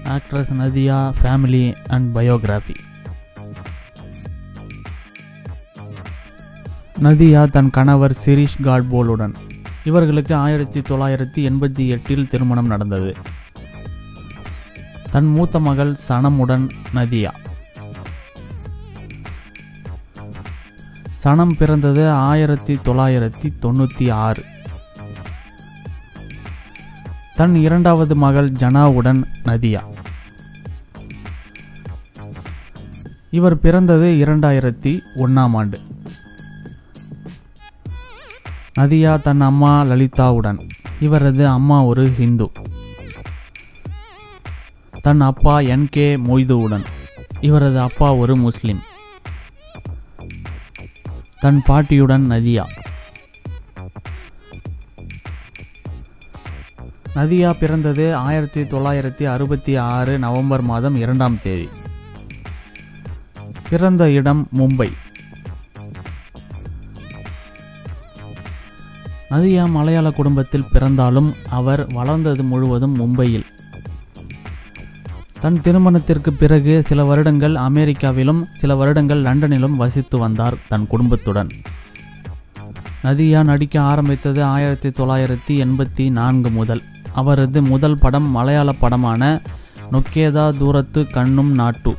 actress Nadiya family and biography Nadiya தன் கணவர் சிரீஷ் காட்போலுடன் இவர்களுக்கு ஆயிரத்தி தொள்ளாயிரத்தி எண்பத்தி எட்டில் திருமணம் நடந்தது தன் மூத்த மகள் சனமுடன் நதியா சனம் பிறந்தது ஆயிரத்தி தொள்ளாயிரத்தி தொண்ணூற்றி ஆறு தன் இரண்டாவது மகள் ஜனாவுடன் நதியா இவர் பிறந்தது இரண்டாயிரத்தி ஒன்றாம் ஆண்டு நதியா தன் அம்மா லலிதாவுடன் இவரது அம்மா ஒரு ஹிந்து தன் அப்பா என் கே மொய்துவுடன் இவரது அப்பா ஒரு முஸ்லிம் தன் பாட்டியுடன் நதியா நதியா பிறந்தது ஆயிரத்தி தொள்ளாயிரத்தி அறுபத்தி ஆறு நவம்பர் மாதம் இரண்டாம் தேதி பிறந்த இடம் மும்பை நதியா மலையாள குடும்பத்தில் பிறந்தாலும் அவர் வளர்ந்தது முழுவதும் மும்பையில் தன் திருமணத்திற்கு பிறகு சில வருடங்கள் அமெரிக்காவிலும் சில வருடங்கள் லண்டனிலும் வசித்து வந்தார் தன் குடும்பத்துடன் நதியா நடிக்க ஆரம்பித்தது ஆயிரத்தி தொள்ளாயிரத்தி எண்பத்தி நான்கு முதல் அவரது முதல் படம் மலையாள படமான நொக்கேதா தூரத்து கண்ணும் நாட்டு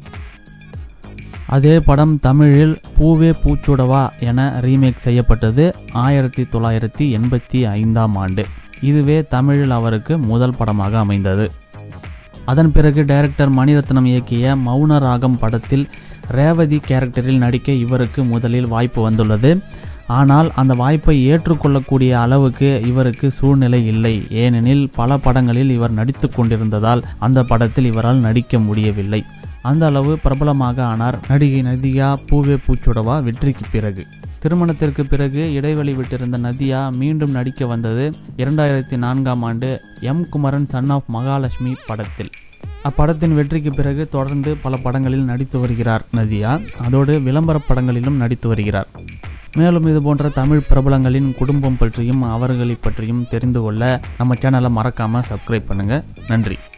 அதே படம் தமிழில் பூவே பூச்சுடவா என ரீமேக் செய்யப்பட்டது ஆயிரத்தி தொள்ளாயிரத்தி எண்பத்தி ஐந்தாம் ஆண்டு இதுவே தமிழில் அவருக்கு முதல் படமாக அமைந்தது அதன் பிறகு டைரக்டர் மணிரத்னம் இயக்கிய மௌன ராகம் படத்தில் ரேவதி கேரக்டரில் நடிக்க இவருக்கு முதலில் வாய்ப்பு வந்துள்ளது ஆனால் அந்த வாய்ப்பை ஏற்றுக்கொள்ளக்கூடிய அளவுக்கு இவருக்கு சூழ்நிலை இல்லை ஏனெனில் பல படங்களில் இவர் நடித்து கொண்டிருந்ததால் அந்த படத்தில் இவரால் நடிக்க முடியவில்லை அந்த அளவு பிரபலமாக ஆனார் நடிகை நதியா பூவே பூச்சுடவா வெற்றிக்கு பிறகு திருமணத்திற்கு பிறகு இடைவெளி விட்டிருந்த நதியா மீண்டும் நடிக்க வந்தது இரண்டாயிரத்தி நான்காம் ஆண்டு M Kumaran son of Mahalakshmi படத்தில் அப்படத்தின் வெற்றிக்கு பிறகு தொடர்ந்து பல படங்களில் நடித்து வருகிறார் நதியா அதோடு விளம்பர படங்களிலும் நடித்து வருகிறார் மேலும் இது போன்ற தமிழ் பிரபலங்களின் குடும்பம் பற்றியும் அவர்களை பற்றியும் தெரிந்து கொள்ள நம்ம சேனலை மறக்காமல் சப்ஸ்கிரைப் பண்ணுங்கள் நன்றி